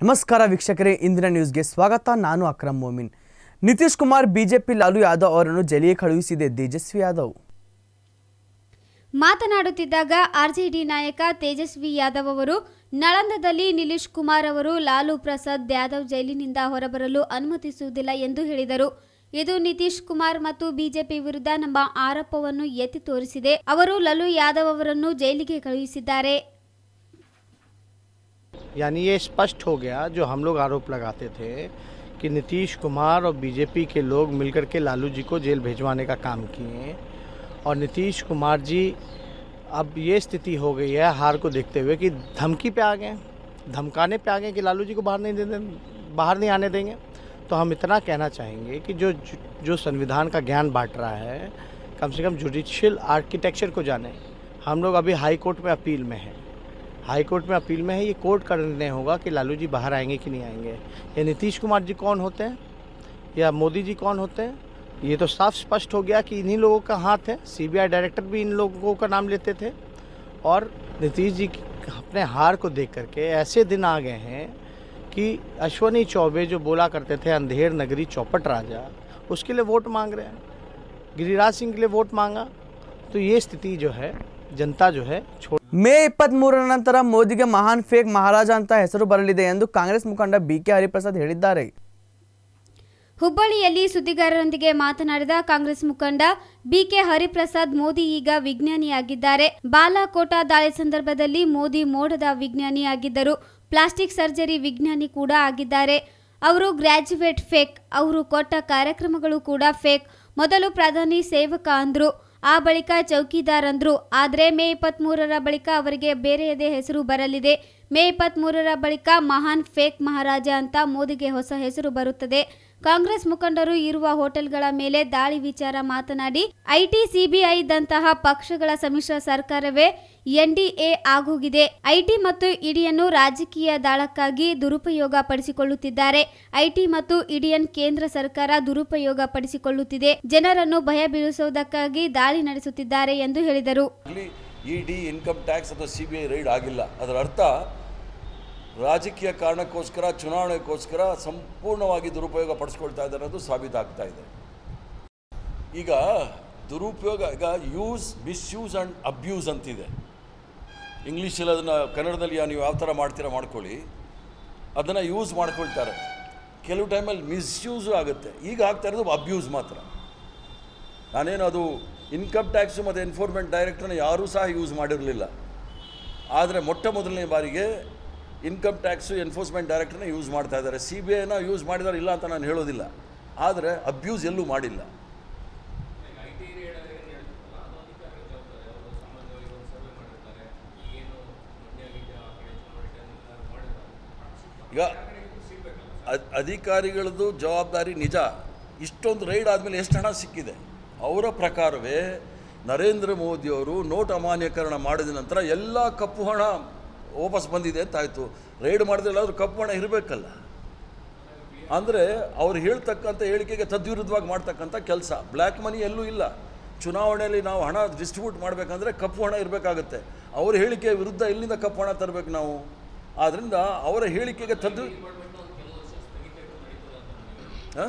ನಮಸ್ಕಾರ ವೀಕ್ಷಕರೇ ಇಂದಿನ ನ್ಯೂಸ್ಗೆ ಸ್ವಾಗತ ನಾನು ಅಕ್ರಮ್ ಮೋಮಿನ್ ನಿತೀಶ್ ಕುಮಾರ್ ಬಿಜೆಪಿ ಲಾಲು ಯಾದವ್ ಅವರನ್ನು ಜೈಲಿಗೆ ಕಳುಹಿಸಿದೆ ತೇಜಸ್ವಿ ಯಾದವ್ ಮಾತನಾಡುತ್ತಿದ್ದಾಗ ಆರ್ಜೆಡಿ ನಾಯಕ ತೇಜಸ್ವಿ ಯಾದವ್ ಅವರು ನಳಂದದಲ್ಲಿ ನಿಲೀಶ್ ಕುಮಾರ್ ಅವರು ಲಾಲು ಪ್ರಸಾದ್ ಯಾದವ್ ಜೈಲಿನಿಂದ ಹೊರಬರಲು ಅನುಮತಿಸುವುದಿಲ್ಲ ಎಂದು ಹೇಳಿದರು ಇದು ನಿತೀಶ್ ಕುಮಾರ್ ಮತ್ತು ಬಿಜೆಪಿ ವಿರುದ್ಧ ನಮ್ಮ ಆರೋಪವನ್ನು ಎತ್ತಿ ತೋರಿಸಿದೆ ಅವರು ಲಲು ಯಾದವ್ ಅವರನ್ನು ಜೈಲಿಗೆ ಕಳುಹಿಸಿದ್ದಾರೆ यानी ये स्पष्ट हो गया जो हम लोग आरोप लगाते थे कि नीतीश कुमार और बीजेपी के लोग मिलकर के लालू जी को जेल भेजवाने का काम किए और नीतीश कुमार जी अब ये स्थिति हो गई है हार को देखते हुए कि धमकी पे आ गए धमकाने पे आ गए कि लालू जी को बाहर नहीं दे बाहर नहीं आने देंगे तो हम इतना कहना चाहेंगे कि जो जो संविधान का ज्ञान बांट रहा है कम से कम जुडिशियल आर्किटेक्चर को जाने हम लोग अभी हाई कोर्ट में अपील में हैं हाई कोर्ट में अपील में है ये कोर्ट का निर्णय होगा कि लालू जी बाहर आएंगे कि नहीं आएंगे ये नीतीश कुमार जी कौन होते हैं या मोदी जी कौन होते हैं ये तो साफ स्पष्ट हो गया कि इन्हीं लोगों का हाथ है सीबीआई डायरेक्टर भी इन लोगों का नाम लेते थे और नीतीश जी अपने हार को देख करके ऐसे दिन आ गए हैं कि अश्वनी चौबे जो बोला करते थे अंधेर नगरी चौपट राजा उसके लिए वोट मांग रहे हैं गिरिराज सिंह के लिए वोट मांगा तो ये स्थिति जो है जनता जो है छोड़ ಮೇ ಇಪ್ಪತ್ತ್ಮೂರರ ನಂತರ ಮೋದಿಗೆ ಮಹಾನ್ ಫೇಕ್ ಮಹಾರಾಜ ಅಂತ ಹೆಸರು ಬರಲಿದೆ ಎಂದು ಕಾಂಗ್ರೆಸ್ ಮುಖಂಡ ಬಿ ಕೆ ಹರಿಪ್ರಸಾದ್ ಹೇಳಿದ್ದಾರೆ ಹುಬ್ಬಳ್ಳಿಯಲ್ಲಿ ಸುದ್ದಿಗಾರರೊಂದಿಗೆ ಮಾತನಾಡಿದ ಕಾಂಗ್ರೆಸ್ ಮುಖಂಡ ಬಿಕೆ ಹರಿಪ್ರಸಾದ್ ಮೋದಿ ಈಗ ವಿಜ್ಞಾನಿಯಾಗಿದ್ದಾರೆ ಬಾಲಾಕೋಟ ದಾಳಿ ಸಂದರ್ಭದಲ್ಲಿ ಮೋದಿ ಮೋಡದ ವಿಜ್ಞಾನಿಯಾಗಿದ್ದರು ಪ್ಲಾಸ್ಟಿಕ್ ಸರ್ಜರಿ ವಿಜ್ಞಾನಿ ಕೂಡ ಆಗಿದ್ದಾರೆ ಅವರು ಗ್ರ್ಯಾಜುಯೇಟ್ ಫೇಕ್ ಅವರು ಕೊಟ್ಟ ಕಾರ್ಯಕ್ರಮಗಳು ಕೂಡ ಫೇಕ್ ಮೊದಲು ಪ್ರಧಾನಿ ಸೇವಕ ಅಂದ್ರು ಆ ಬಳಿಕ ಚೌಕಿದಾರ್ ಅಂದ್ರು ಆದರೆ ಮೇ ಇಪ್ಪತ್ತ್ಮೂರರ ಬಳಿಕ ಅವರಿಗೆ ಬೇರೆಯದೇ ಹೆಸರು ಬರಲಿದೆ ಮೇ ಇಪ್ಪತ್ತ್ಮೂರರ ಬಳಿಕ ಮಹಾನ್ ಫೇಕ್ ಮಹಾರಾಜ ಅಂತ ಮೋದಿಗೆ ಹೊಸ ಹೆಸರು ಬರುತ್ತದೆ ಕಾಂಗ್ರೆಸ್ ಮುಖಂಡರು ಇರುವ ಹೋಟೆಲ್ಗಳ ಮೇಲೆ ದಾಳಿ ವಿಚಾರ ಮಾತನಾಡಿ ಐಟಿ ಸಿಬಿಐದಂತಹ ಪಕ್ಷಗಳ ಸಮ್ಮಿಶ್ರ ಸರ್ಕಾರವೇ ಎನ್ಡಿಎ ಆಗೋಗಿದೆ ಐಟಿ ಮತ್ತು ಇಡಿಯನ್ನು ರಾಜಕೀಯ ದಾಳಕ್ಕಾಗಿ ದುರುಪಯೋಗ ಪಡಿಸಿಕೊಳ್ಳುತ್ತಿದ್ದಾರೆ ಐಟಿ ಮತ್ತು ಇಡಿಯನ್ ಕೇಂದ್ರ ಸರ್ಕಾರ ದುರುಪಯೋಗ ಪಡಿಸಿಕೊಳ್ಳುತ್ತಿದೆ ಜನರನ್ನು ಭಯ ಬೀಳಿಸುವುದಕ್ಕಾಗಿ ದಾಳಿ ನಡೆಸುತ್ತಿದ್ದಾರೆ ಎಂದು ಹೇಳಿದರು ಆಗಲಿ ಇ ಡಿ ಇನ್ಕಮ್ ಟ್ಯಾಕ್ಸ್ ಅಥವಾ ಸಿ ಬಿ ಐ ರೈಡ್ ಆಗಿಲ್ಲ ಅದರ ಅರ್ಥ ರಾಜಕೀಯ ಕಾರಣಕ್ಕೋಸ್ಕರ ಚುನಾವಣೆಗೋಸ್ಕರ ಸಂಪೂರ್ಣವಾಗಿ ದುರುಪಯೋಗ ಪಡಿಸ್ಕೊಳ್ತಾ ಇದ್ದಾರೆ ಅನ್ನೋದು ಸಾಬೀತಾಗ್ತಾ ಇದೆ ಈಗ ದುರುಪಯೋಗ ಈಗ ಯೂಸ್ ಮಿಸ್ಯೂಸ್ ಆ್ಯಂಡ್ ಅಬ್ಯೂಸ್ ಅಂತಿದೆ ಇಂಗ್ಲೀಷಲ್ಲಿ ಅದನ್ನು ಕನ್ನಡದಲ್ಲಿ ನೀವು ಯಾವ ಥರ ಮಾಡ್ತೀರಾ ಮಾಡ್ಕೊಳ್ಳಿ ಅದನ್ನು ಯೂಸ್ ಮಾಡ್ಕೊಳ್ತಾರೆ ಕೆಲವು ಟೈಮಲ್ಲಿ ಮಿಸ್ಯೂಸು ಆಗುತ್ತೆ ಈಗ ಆಗ್ತಾ ಇರೋದು ಅಬ್ಯೂಸ್ ಮಾತ್ರ ನಾನೇನು ಅದು ಇನ್ಕಮ್ ಟ್ಯಾಕ್ಸು ಮತ್ತು ಎನ್ಫೋರ್ಸ್ಮೆಂಟ್ ಡೈರೆಕ್ಟರ್ನ ಯಾರೂ ಸಹ ಯೂಸ್ ಮಾಡಿರಲಿಲ್ಲ ಆದರೆ ಮೊಟ್ಟ ಮೊದಲನೇ ಬಾರಿಗೆ ಇನ್ಕಮ್ ಟ್ಯಾಕ್ಸು ಎನ್ಫೋರ್ಸ್ಮೆಂಟ್ ಡೈರೆಕ್ಟರ್ನ ಯೂಸ್ ಮಾಡ್ತಾ ಇದ್ದಾರೆ ಸಿ ಬಿ ಐನ ಯೂಸ್ ಮಾಡಿದಾರೆ ಇಲ್ಲ ಅಂತ ನಾನು ಹೇಳೋದಿಲ್ಲ ಆದರೆ ಅಬ್ಯೂಸ್ ಎಲ್ಲೂ ಮಾಡಿಲ್ಲ ಈಗ ಅದ್- ಅಧಿಕಾರಿಗಳದ್ದು ಜವಾಬ್ದಾರಿ ನಿಜ ಇಷ್ಟೊಂದು ರೈಡ್ ಆದಮೇಲೆ ಎಷ್ಟು ಹಣ ಸಿಕ್ಕಿದೆ ಅವರ ಪ್ರಕಾರವೇ ನರೇಂದ್ರ ಮೋದಿಯವರು ನೋಟ್ ಅಮಾನ್ಯೀಕರಣ ಮಾಡಿದ ನಂತರ ಎಲ್ಲ ಕಪ್ಪು ಹಣ ವಾಪಸ್ ಬಂದಿದೆ ಅಂತ ಆಯಿತು ರೈಡ್ ಮಾಡಿದ್ರೆಲ್ಲಾದ್ರೂ ಕಪ್ಪು ಹಣ ಇರಬೇಕಲ್ಲ ಅಂದರೆ ಅವ್ರು ಹೇಳ್ತಕ್ಕಂಥ ಹೇಳಿಕೆಗೆ ತದ್ವಿರುದ್ಧವಾಗಿ ಮಾಡ್ತಕ್ಕಂಥ ಕೆಲಸ ಬ್ಲ್ಯಾಕ್ ಮನಿ ಎಲ್ಲೂ ಇಲ್ಲ ಚುನಾವಣೆಯಲ್ಲಿ ನಾವು ಹಣ ಡಿಸ್ಟ್ರಿಬ್ಯೂಟ್ ಮಾಡಬೇಕಂದ್ರೆ ಕಪ್ಪು ಹಣ ಇರಬೇಕಾಗುತ್ತೆ ಅವ್ರ ಹೇಳಿಕೆ ವಿರುದ್ಧ ಎಲ್ಲಿಂದ ಕಪ್ಪು ಹಣ ತರಬೇಕು ನಾವು ಆದ್ದರಿಂದ ಅವರ ಹೇಳಿಕೆಗೆ ತದ್ದು ಹಾಂ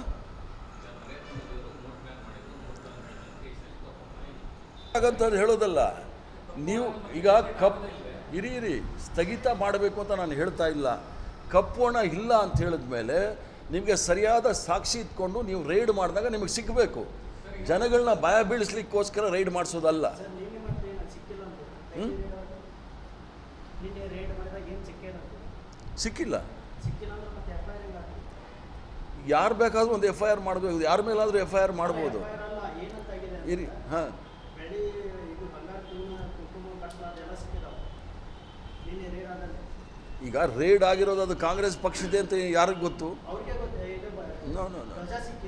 ಹಾಗಂತ ಹೇಳೋದಲ್ಲ ನೀವು ಈಗ ಕಪ್ ಇರಿ ಇರಿ ಸ್ಥಗಿತ ಮಾಡಬೇಕು ಅಂತ ನಾನು ಹೇಳ್ತಾ ಇಲ್ಲ ಕಪ್ಪು ಹಣ ಇಲ್ಲ ಅಂತ ಹೇಳಿದ ಮೇಲೆ ನಿಮಗೆ ಸರಿಯಾದ ಸಾಕ್ಷಿ ಇಟ್ಕೊಂಡು ನೀವು ರೈಡ್ ಮಾಡಿದಾಗ ನಿಮಗೆ ಸಿಗಬೇಕು ಜನಗಳನ್ನ ಭಯ ಬೀಳಿಸ್ಲಿಕ್ಕೋಸ್ಕರ ರೈಡ್ ಮಾಡಿಸೋದಲ್ಲ ಹ್ಮ್? ಸಿಕ್ಕಿಲ್ಲ ಯಾರು ಬೇಕಾದ್ರೂ ಒಂದು ಎಫ್ ಐ ಆರ್ ಮಾಡಬೇಕು ಯಾರ ಮೇಲಾದರೂ ಎಫ್ ಐ ಆರ್ ಮಾಡ್ಬೋದು ಇರಿ ಹಾಂ ಈಗ ರೇಡ್ ಆಗಿರೋದು ಅದು ಕಾಂಗ್ರೆಸ್ ಪಕ್ಷದೇ ಅಂತ ಯಾರಿಗೆ ಗೊತ್ತು ನೋ ನೋ ನೋ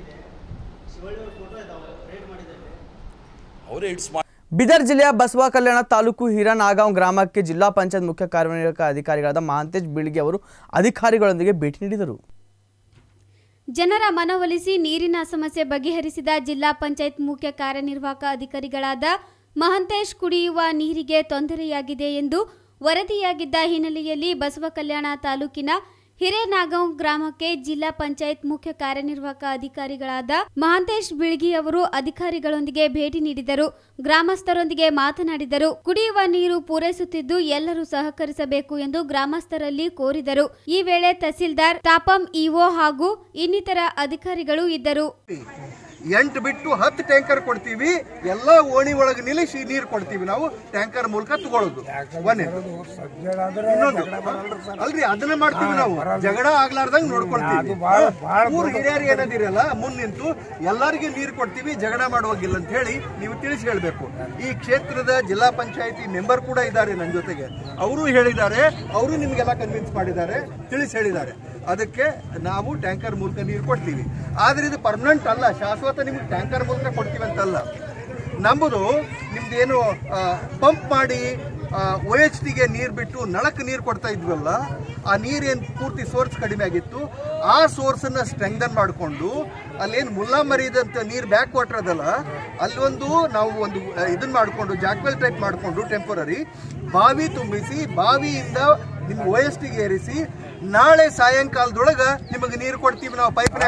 ಅವರೇ ಇಟ್ಸ್ ಮಾಡಿ ಬೀದರ್ ಜಿಲ್ಲೆಯ ಬಸವ ಕಲ್ಯಾಣ ತಾಲೂಕು ಹಿರನಾಗಾಂವ್ ಗ್ರಾಮಕ್ಕೆ ಜಿಲ್ಲಾ ಪಂಚಾಯತ್ ಮುಖ್ಯ ಕಾರ್ಯನಿರ್ವಾಹಕ ಅಧಿಕಾರಿಗಳಾದ ಮಹಾಂತೇಶ್ ಬೀಳಿಗೆ ಅವರು ಅಧಿಕಾರಿಗಳೊಂದಿಗೆ ಭೇಟಿ ನೀಡಿದರು ಜನರ ಮನವೊಲಿಸಿ ನೀರಿನ ಸಮಸ್ಯೆ ಬಗೆಹರಿಸಿದ ಜಿಲ್ಲಾ ಪಂಚಾಯತ್ ಮುಖ್ಯ ಕಾರ್ಯನಿರ್ವಾಹಕ ಅಧಿಕಾರಿಗಳಾದ ಮಹಂತೇಶ್ ಕುಡಿಯುವ ನೀರಿಗೆ ತೊಂದರೆಯಾಗಿದೆ ಎಂದು ವರದಿಯಾಗಿದ್ದ ಹಿನ್ನೆಲೆಯಲ್ಲಿ ಬಸವ ಕಲ್ಯಾಣ ತಾಲೂಕಿನ ಹಿರೇನಾಗಾಂವ್ ಗ್ರಾಮಕ್ಕೆ ಜಿಲ್ಲಾ ಪಂಚಾಯತ್ ಮುಖ್ಯ ಕಾರ್ಯನಿರ್ವಾಹಕ ಅಧಿಕಾರಿಗಳಾದ ಮಹಾಂತೇಶ್ ಬಿಳ್ಗಿ ಅವರು ಅಧಿಕಾರಿಗಳೊಂದಿಗೆ ಭೇಟಿ ನೀಡಿದರು ಗ್ರಾಮಸ್ಥರೊಂದಿಗೆ ಮಾತನಾಡಿದರು ಕುಡಿಯುವ ನೀರು ಪೂರೈಸುತ್ತಿದ್ದು ಎಲ್ಲರೂ ಸಹಕರಿಸಬೇಕು ಎಂದು ಗ್ರಾಮಸ್ಥರಲ್ಲಿ ಕೋರಿದರು ಈ ವೇಳೆ ತಹಸೀಲ್ದಾರ್ ತಾಪಂ ಇಒ ಹಾಗೂ ಇನ್ನಿತರ ಅಧಿಕಾರಿಗಳು ಇದ್ದರು ಎಂಟು ಬಿಟ್ಟು ಹತ್ತು ಟ್ಯಾಂಕರ್ ಕೊಡ್ತೀವಿ ಎಲ್ಲ ಓಣಿ ಒಳಗೆ ನಿಲ್ಲಿಸಿ ನೀರು ಕೊಡ್ತೀವಿ ನಾವು ಟ್ಯಾಂಕರ್ ಮೂಲಕ ತಗೊಳ್ಳೋದು ಒಂದೇ ಇನ್ನೊಂದು ಅಲ್ರಿ ಅದನ್ನ ಮಾಡ್ತೀವಿ ನಾವು ಜಗಳ ಆಗ್ಲಾರ್ದಂಗ್ ನೋಡ್ಕೊಳ್ತೀವಿ ಊರ್ ಹಿರಿಯರು ಏನದಿರಲ್ಲ ಮುಂದ್ ನಿಂತು ಎಲ್ಲರಿಗೂ ನೀರು ಕೊಡ್ತೀವಿ ಜಗಳ ಮಾಡುವಾಗಿಲ್ಲ ಅಂತ ಹೇಳಿ ನೀವು ತಿಳಿಸಿ ಹೇಳ್ಬೇಕು ಈ ಕ್ಷೇತ್ರದ ಜಿಲ್ಲಾ ಪಂಚಾಯತಿ ಮೆಂಬರ್ ಕೂಡ ಇದ್ದಾರೆ ನನ್ನ ಜೊತೆಗೆ ಅವರು ಹೇಳಿದ್ದಾರೆ ಅವರು ನಿಮ್ಗೆಲ್ಲ ಕನ್ವಿನ್ಸ್ ಮಾಡಿದ್ದಾರೆ ತಿಳಿಸಿ ಹೇಳಿದ್ದಾರೆ ಅದಕ್ಕೆ ನಾವು ಟ್ಯಾಂಕರ್ ಮೂಲಕ ನೀರು ಕೊಡ್ತೀವಿ ಆದ್ರೆ ಇದು ಪರ್ಮನೆಂಟ್ ಅಲ್ಲ ಶಾಶ್ವತ ನಿಮ್ಗೆ ಟ್ಯಾಂಕರ್ ಮೂಲಕ ಕೊಡ್ತೀವಿ ಅಂತಲ್ಲ ನಮ್ಮದು ನಿಮ್ದೇನು ಪಂಪ್ ಮಾಡಿ ಒ ಎಚ್ ಟಿಗೆ ನೀರು ಬಿಟ್ಟು ನಳಕ್ಕೆ ನೀರು ಕೊಡ್ತಾ ಇದ್ವಲ್ಲ ಆ ನೀರೇನು ಪೂರ್ತಿ ಸೋರ್ಸ್ ಕಡಿಮೆ ಆಗಿತ್ತು ಆ ಸೋರ್ಸನ್ನ ಸ್ಟ್ರೆಂಗನ್ ಮಾಡಿಕೊಂಡು ಅಲ್ಲೇನು ಮುಲ್ಲಾ ಮರಿದಂತ ನೀರು ಬ್ಯಾಕ್ ವಾಟರ್ ಅದಲ್ಲ ಅಲ್ಲೊಂದು ನಾವು ಒಂದು ಆ, ಇದನ್ನ ಮಾಡಿಕೊಂಡು ಜಾಕ್ವೆಲ್ ಟೈಪ್ ಮಾಡಿಕೊಂಡು ಟೆಂಪರರಿ ಬಾವಿ ತುಂಬಿಸಿ ಬಾವಿಯಿಂದ ನಿಮ್ ಒ ಎಸ್ ಟಿಗೆ ಏರಿಸಿ ನಾಳೆ ಸಾಯಂಕಾಲದೊಳಗ ನಿಮಗೆ ನೀರು ಕೊಡ್ತೀವಿ ನಾವು ಪೈಪ್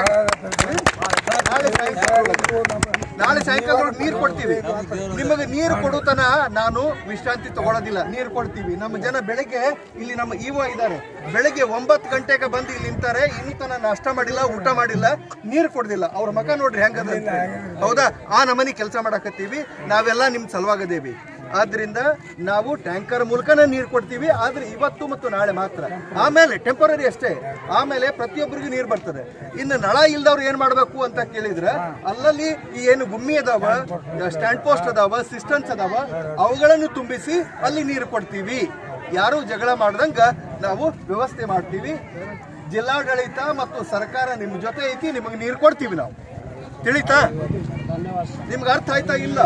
ನಾಳೆ ಸಾಯಂಕಾಲದೊಳಗೆ ನಾಳೆ ಸಾಯಂಕಾಲದೊಳಗೆ ನೀರು ಕೊಡ್ತೀವಿ ನಿಮಗೆ ನೀರು ಕೊಡುತನ ನಾನು ವಿಶ್ರಾಂತಿ ತಗೊಳ್ಳೋದಿಲ್ಲ ನೀರು ಕೊಡ್ತೀವಿ ನಮ್ಮ ಜನ ಬೆಳಗ್ಗೆ ಇಲ್ಲಿ ನಮ್ಮ ಇವ ಇದ್ದಾರೆ ಬೆಳಗ್ಗೆ ಒಂಬತ್ತು ಗಂಟೆಗೆ ಬಂದು ಇಲ್ಲಿ ನಿಂತಾರೆ ಇನ್ನು ತನ ನಾಷ್ಟ ಮಾಡಿಲ್ಲ ಊಟ ಮಾಡಿಲ್ಲ ನೀರು ಕೊಡ್ದಿಲ್ಲ ಅವ್ರ ಮಕ ನೋಡ್ರಿ ಹೆಂಗದ ಅಂತ. ಹೌದಾ ಆ ನಮನಿ ಕೆಲಸ ಮಾಡಕತ್ತೀವಿ ನಾವೆಲ್ಲ ನಿಮ್ ಸಲುವಾಗದೇವಿ ಆದ್ರಿಂದ ನಾವು ಟ್ಯಾಂಕರ್ ಮೂಲಕನೇ ನೀರು ಕೊಡ್ತೀವಿ ಆದ್ರೆ ಇವತ್ತು ಮತ್ತು ನಾಳೆ ಮಾತ್ರ ಆಮೇಲೆ ಟೆಂಪರರಿ ಅಷ್ಟೇ ಆಮೇಲೆ ಪ್ರತಿಯೊಬ್ಬರಿಗೂ ನೀರು ಬರ್ತದೆ ಇನ್ನು ನಳ ಇಲ್ದವ್ರು ಏನ್ ಮಾಡ್ಬೇಕು ಅಂತ ಕೇಳಿದ್ರೆ ಅಲ್ಲಲ್ಲಿ ಈ ಏನು ಗುಮ್ಮಿ ಅದಾವ ಸ್ಟ್ಯಾಂಡ್ ಪೋಸ್ಟ್ ಅದಾವ ಸಿಸ್ಟಮ್ಸ್ ಅದಾವ ಅವುಗಳನ್ನು ತುಂಬಿಸಿ ಅಲ್ಲಿ ನೀರು ಕೊಡ್ತೀವಿ ಯಾರು ಜಗಳ ಮಾಡ್ದಂಗ ನಾವು ವ್ಯವಸ್ಥೆ ಮಾಡ್ತೀವಿ ಜಿಲ್ಲಾಡಳಿತ ಮತ್ತು ಸರ್ಕಾರ ನಿಮ್ ಜೊತೆ ಐತಿ ನಿಮಗೆ ನೀರು ಕೊಡ್ತೀವಿ ನಾವು ತಿಳಿತಾ ನಿಮ್ಗೆ ಅರ್ಥ ಆಯ್ತಾ ಇಲ್ಲ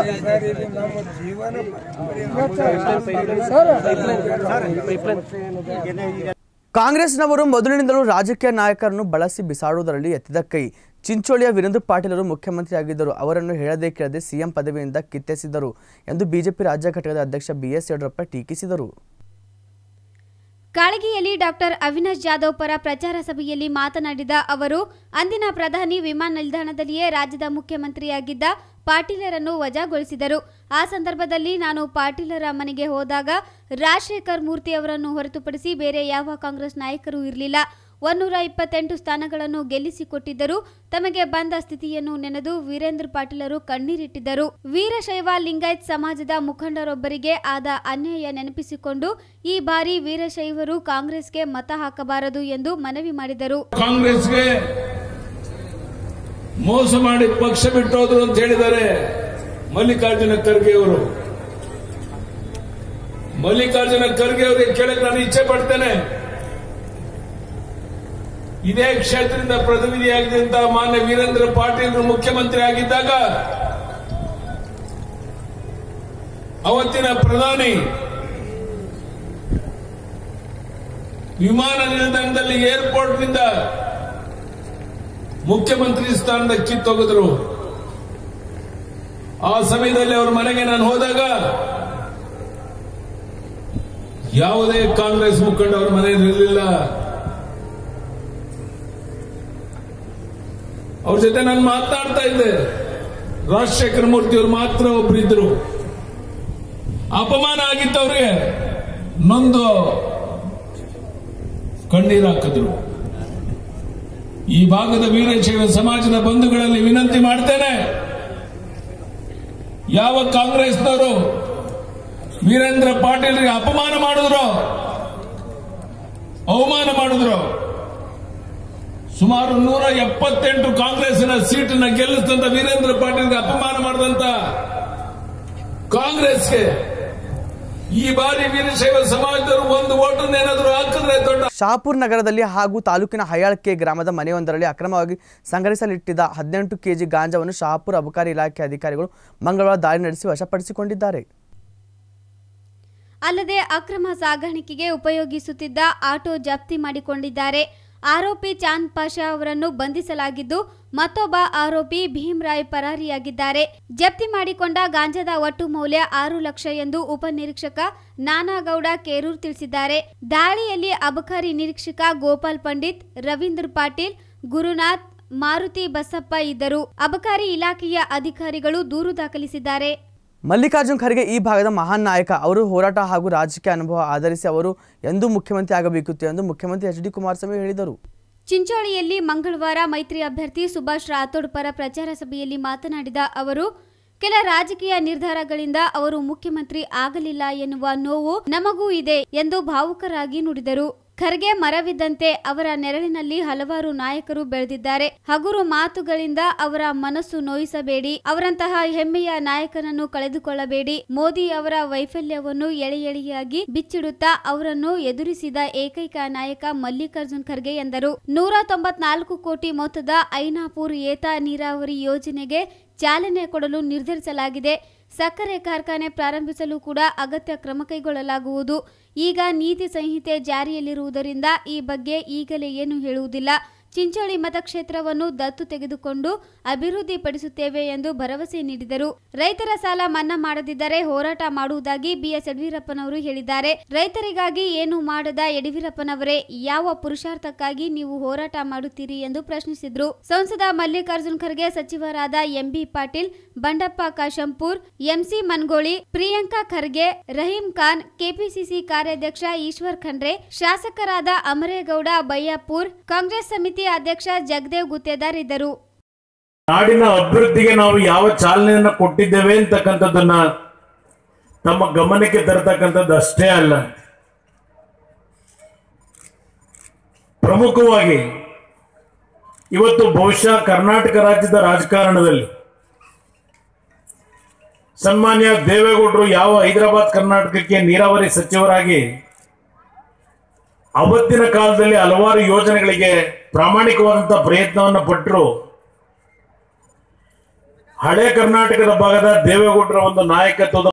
ಕಾಂಗ್ರೆಸ್ನವರು ಮೊದಲಿನಿಂದಲೂ ರಾಜಕೀಯ ನಾಯಕರನ್ನು ಬಳಸಿ ಬಿಸಾಡುವುದರಲ್ಲಿ ಎತ್ತಿದ ಕೈ ಚಿಂಚೋಳಿಯ ವೀರೇಂದ್ರ ಪಾಟೀಲರು ಮುಖ್ಯಮಂತ್ರಿ ಆಗಿದ್ದರು ಅವರನ್ನು ಹೇಳದೇ ಕೇಳದೆ ಸಿಎಂ ಪದವಿಯಿಂದ ಕಿತ್ತೆಸಿದರು ಎಂದು ಬಿಜೆಪಿ ರಾಜ್ಯ ಘಟಕದ ಅಧ್ಯಕ್ಷ ಬಿಎಸ್ ಯಡಿಯೂರಪ್ಪ ಟೀಕಿಸಿದರು ಕಾಳಗಿಯಲ್ಲಿ ಡಾಕ್ಟರ್ ಅವಿನಾಶ್ ಜಾಧವ್ ಪರ ಪ್ರಚಾರ ಸಭೆಯಲ್ಲಿ ಮಾತನಾಡಿದ ಅವರು ಅಂದಿನ ಪ್ರಧಾನಿ ವಿಮಾನ ನಿಲ್ದಾಣದಲ್ಲಿಯೇ ರಾಜ್ಯದ ಮುಖ್ಯಮಂತ್ರಿಯಾಗಿದ್ದ ಪಾಟೀಲರನ್ನು ವಜಾಗೊಳಿಸಿದರು ಆ ಸಂದರ್ಭದಲ್ಲಿ ನಾನು ಪಾಟೀಲರ ಮನೆಗೆ ಹೋದಾಗ ರಾಜಶೇಖರ್ ಮೂರ್ತಿ ಅವರನ್ನು ಹೊರತುಪಡಿಸಿ ಬೇರೆ ಯಾವ ಕಾಂಗ್ರೆಸ್ ನಾಯಕರು ಇರಲಿಲ್ಲ ಒನ್ನೂರ ಇಪ್ಪತ್ತೆಂಟು ಸ್ಥಾನಗಳನ್ನು ಗೆಲ್ಲಿಸಿಕೊಟ್ಟಿದ್ದರು ತಮಗೆ ಬಂದ ಸ್ಥಿತಿಯನ್ನು ನೆನೆದು ವೀರೇಂದ್ರ ಪಾಟೀಲರು ಕಣ್ಣೀರಿಟ್ಟಿದ್ದರು ವೀರಶೈವ ಲಿಂಗಾಯತ್ ಸಮಾಜದ ಮುಖಂಡರೊಬ್ಬರಿಗೆ ಆದ ಅನ್ಯಾಯ ನೆನಪಿಸಿಕೊಂಡು ಈ ಬಾರಿ ವೀರಶೈವರು ಕಾಂಗ್ರೆಸ್ಗೆ ಮತ ಹಾಕಬಾರದು ಎಂದು ಮನವಿ ಮಾಡಿದರು ಕಾಂಗ್ರೆಸ್ಗೆ ಮೋಸ ಮಾಡಿ ಪಕ್ಷ ಬಿಟ್ಟೋದ್ರು ಅಂತ ಹೇಳಿದ್ದಾರೆ ಮಲ್ಲಿಕಾರ್ಜುನ ಖರ್ಗೆ ಅವರು ಮಲ್ಲಿಕಾರ್ಜುನ ಖರ್ಗೆ ಅವರಿಗೆ ಕೇಳಕ್ ನಾನು ಇಚ್ಛೆ ಪಡ್ತೇನೆ ಇದೇ ಕ್ಷೇತ್ರದಿಂದ ಪ್ರತಿನಿಧಿಯಾಗಿದ್ದಂತ ಮಾನ್ಯ ವೀರೇಂದ್ರ ಪಾಟೀಲ್ ಮುಖ್ಯಮಂತ್ರಿ ಆಗಿದ್ದಾಗ ಅವತ್ತಿನ ಪ್ರಧಾನಿ ವಿಮಾನ ನಿಲ್ದಾಣದಲ್ಲಿ ಏರ್ಪೋರ್ಟ್ನಿಂದ ಮುಖ್ಯಮಂತ್ರಿ ಸ್ಥಾನದ ಕಿತ್ತೊಗೆದ್ರು ಆ ಸಮಯದಲ್ಲಿ ಅವ್ರ ಮನೆಗೆ ನಾನು ಹೋದಾಗ ಯಾವುದೇ ಕಾಂಗ್ರೆಸ್ ಮುಖಂಡ ಅವ್ರ ಮನೆಯಲ್ಲಿ ಇರಲಿಲ್ಲ ಅವ್ರ ಜೊತೆ ನಾನು ಮಾತನಾಡ್ತಾ ಇದ್ದೆ ರಾಜಶೇಖರ ಮೂರ್ತಿ ಅವರು ಮಾತ್ರ ಒಬ್ಬರಿದ್ರು ಅಪಮಾನ ಆಗಿತ್ತು ಅವ್ರಿಗೆ ನೊಂದು ಕಣ್ಣೀರು ಹಾಕಿದ್ರು ಈ ಭಾಗದ ವೀರಶೈವ ಸಮಾಜದ ಬಂಧುಗಳಲ್ಲಿ ವಿನಂತಿ ಮಾಡ್ತೇನೆ ಯಾವ ಕಾಂಗ್ರೆಸ್ನವರು ವೀರೇಂದ್ರ ಪಾಟೀಲ್ರಿಗೆ ಅಪಮಾನ ಮಾಡಿದ್ರು ಅವಮಾನ ಮಾಡಿದ್ರು ಸುಮಾರು ನೂರ ಎಪ್ಪತ್ತೆಂಟು ಕಾಂಗ್ರೆಸ್ನ ಸೀಟನ್ನ ಗೆಲ್ಲಿಸಿದಂತ ವೀರೇಂದ್ರ ಪಾಟೀಲ್ಗೆ ಅಪಮಾನ ಮಾಡಿದಂತ ಕಾಂಗ್ರೆಸ್ಗೆ ಈ ಬಾರಿ ವೀರಶೈವ ಸಮಾಜದವರು ಒಂದು ಓಟನ್ನು ಏನಾದರೂ ಹಾಕಿದ್ರೆ ದೊಡ್ಡ ಶಹಾಪುರ್ ನಗರದಲ್ಲಿ ಹಾಗೂ ತಾಲೂಕಿನ ಹಯಾಳ್ಕೆ ಗ್ರಾಮದ ಮನೆಯೊಂದರಲ್ಲಿ ಅಕ್ರಮವಾಗಿ ಸಂಗ್ರಹಿಸಲಿಟ್ಟಿದ್ದ ಹದಿನೆಂಟು ಕೆಜಿ ಗಾಂಜಾವನ್ನು ಶಹಾಪುರ್ ಅಬಕಾರಿ ಇಲಾಖೆ ಅಧಿಕಾರಿಗಳು ಮಂಗಳವಾರ ದಾಳಿ ನಡೆಸಿ ವಶಪಡಿಸಿಕೊಂಡಿದ್ದಾರೆ ಅಲ್ಲದೆ ಅಕ್ರಮ ಸಾಗಾಣಿಕೆಗೆ ಉಪಯೋಗಿಸುತ್ತಿದ್ದ ಆಟೋ ಜಪ್ತಿ ಮಾಡಿಕೊಂಡಿದ್ದಾರೆ ಆರೋಪಿ ಚಾಂದ್ ಪಾಷಾ ಅವರನ್ನು ಬಂಧಿಸಲಾಗಿದ್ದು ಮತ್ತೊಬ್ಬ ಆರೋಪಿ ಭೀಮ್ರಾಯ್ ಪರಾರಿಯಾಗಿದ್ದಾರೆ ಜಪ್ತಿ ಮಾಡಿಕೊಂಡ ಗಾಂಜಾದ ಒಟ್ಟು ಮೌಲ್ಯ ಆರು ಲಕ್ಷ ಎಂದು ಉಪನಿರೀಕ್ಷಕ ನಾನಾಗೌಡ ಕೇರೂರ್ ತಿಳಿಸಿದ್ದಾರೆ ದಾಳಿಯಲ್ಲಿ ಅಬಕಾರಿ ನಿರೀಕ್ಷಕ ಗೋಪಾಲ್ ಪಂಡಿತ್ ರವೀಂದ್ರ ಪಾಟೀಲ್ ಗುರುನಾಥ್ ಮಾರುತಿ ಬಸಪ್ಪ ಇದ್ದರು ಅಬಕಾರಿ ಇಲಾಖೆಯ ಅಧಿಕಾರಿಗಳು ದೂರು ದಾಖಲಿಸಿದ್ದಾರೆ ಮಲ್ಲಿಕಾರ್ಜುನ್ ಖರ್ಗೆ ಈ ಭಾಗದ ಮಹಾನ್ ನಾಯಕ ಅವರು ಹೋರಾಟ ಹಾಗೂ ರಾಜಕೀಯ ಅನುಭವ ಆಧರಿಸಿ ಅವರು ಎಂದೂ ಮುಖ್ಯಮಂತ್ರಿ ಆಗಬೇಕಿತ್ತು ಎಂದು ಮುಖ್ಯಮಂತ್ರಿ ಎಚ್ ಡಿ ಕುಮಾರಸ್ವಾಮಿ ಹೇಳಿದರು ಚಿಂಚೋಳಿಯಲ್ಲಿ ಮಂಗಳವಾರ ಮೈತ್ರಿ ಅಭ್ಯರ್ಥಿ ಸುಭಾಷ್ ರಾಥೋಡ್ ಪರ ಪ್ರಚಾರ ಸಭೆಯಲ್ಲಿ ಮಾತನಾಡಿದ ಅವರು ಕೆಲ ರಾಜಕೀಯ ನಿರ್ಧಾರಗಳಿಂದ ಅವರು ಮುಖ್ಯಮಂತ್ರಿ ಆಗಲಿಲ್ಲ ಎನ್ನುವ ನೋವು ನಮಗೂ ಇದೆ ಎಂದು ಭಾವುಕರಾಗಿ ನುಡಿದರು ಖರ್ಗೆ ಮರವಿದ್ದಂತೆ ಅವರ ನೆರಳಿನಲ್ಲಿ ಹಲವಾರು ನಾಯಕರು ಬೆಳೆದಿದ್ದಾರೆ ಹಗುರು ಮಾತುಗಳಿಂದ ಅವರ ಮನಸ್ಸು ನೋಯಿಸಬೇಡಿ ಅವರಂತಹ ಹೆಮ್ಮೆಯ ನಾಯಕನನ್ನು ಕಳೆದುಕೊಳ್ಳಬೇಡಿ ಮೋದಿ ಅವರ ವೈಫಲ್ಯವನ್ನು ಎಳೆ ಎಳೆಯಾಗಿ ಬಿಚ್ಚಿಡುತ್ತಾ ಅವರನ್ನು ಎದುರಿಸಿದ ಏಕೈಕ ನಾಯಕ ಮಲ್ಲಿಕಾರ್ಜುನ್ ಖರ್ಗೆ ಎಂದರು ನೂರ ತೊಂಬತ್ನಾಲ್ಕು ಕೋಟಿ ಮೊತ್ತದ ಐನಾಪುರ್ ಏತ ನೀರಾವರಿ ಯೋಜನೆಗೆ ಚಾಲನೆ ಕೊಡಲು ನಿರ್ಧರಿಸಲಾಗಿದೆ ಸಕ್ಕರೆ ಕಾರ್ಖಾನೆ ಪ್ರಾರಂಭಿಸಲು ಕೂಡ ಅಗತ್ಯ ಕ್ರಮ ಕೈಗೊಳ್ಳಲಾಗುವುದು ಈಗ ನೀತಿ ಸಂಹಿತೆ ಜಾರಿಯಲ್ಲಿರುವುದರಿಂದ ಈ ಬಗ್ಗೆ ಈಗಲೇ ಏನು ಹೇಳುವುದಿಲ್ಲ ಚಿಂಚೋಳಿ ಮತಕ್ಷೇತ್ರವನ್ನು ದತ್ತು ತೆಗೆದುಕೊಂಡು ಅಭಿವೃದ್ಧಿಪಡಿಸುತ್ತೇವೆ ಎಂದು ಭರವಸೆ ನೀಡಿದರು ರೈತರ ಸಾಲ ಮನ್ನಾ ಮಾಡದಿದ್ದರೆ ಹೋರಾಟ ಮಾಡುವುದಾಗಿ ಬಿಎಸ್ ಯಡಿಯೂರಪ್ಪನವರು ಹೇಳಿದ್ದಾರೆ ರೈತರಿಗಾಗಿ ಏನು ಮಾಡದ ಯಡಿಯೂರಪ್ಪನವರೇ ಯಾವ ಪುರುಷಾರ್ಥಕ್ಕಾಗಿ ನೀವು ಹೋರಾಟ ಮಾಡುತ್ತೀರಿ ಎಂದು ಪ್ರಶ್ನಿಸಿದ್ರು ಸಂಸದ ಮಲ್ಲಿಕಾರ್ಜುನ್ ಖರ್ಗೆ ಸಚಿವರಾದ MB Patil Bandappa Kashempur MC Mangoli Priyanka Kharge Rahim Khan KPCC ಕಾರ್ಯಾಧ್ಯಕ್ಷ ಈಶ್ವರ್ ಖಂಡ್ರೆ ಶಾಸಕರಾದ ಅಮರೇಗೌಡ ಬಯ್ಯಾಪುರ್ ಕಾಂಗ್ರೆಸ್ ಸಮಿತಿ ಅಧ್ಯಕ್ಷ ಜಗದೇವ್ ಗುತ್ತೇದಾರ್ ಇದ್ದರು ನಾಡಿನ ಅಭಿವೃದ್ಧಿಗೆ ನಾವು ಯಾವ ಚಾಲನೆಯನ್ನ ಕೊಟ್ಟಿದ್ದೇವೆ ಅಂತಕ್ಕಂಥದ್ದನ್ನ ತಮ್ಮ ಗಮನಕ್ಕೆ ತರತಕ್ಕಂಥದ್ದು ಅಷ್ಟೇ ಅಲ್ಲ ಪ್ರಮುಖವಾಗಿ ಇವತ್ತು ಬಹುಶಃ ಕರ್ನಾಟಕ ರಾಜ್ಯದ ರಾಜಕಾರಣದಲ್ಲಿ ಸನ್ಮಾನ್ಯ ದೇವೇಗೌಡರು ಯಾವ ಹೈದರಾಬಾದ್ ಕರ್ನಾಟಕಕ್ಕೆ ನೀರಾವರಿ ಸಚಿವರಾಗಿ ಅವತ್ತಿನ ಕಾಲದಲ್ಲಿ ಹಲವಾರು ಯೋಜನೆಗಳಿಗೆ ಪ್ರಾಮಾಣಿಕವಾದಂತಹ ಪ್ರಯತ್ನವನ್ನು ಪಟ್ಟರು ಹಳೆ ಕರ್ನಾಟಕದ ಭಾಗದ ದೇವೇಗೌಡರ ಒಂದು ನಾಯಕತ್ವದ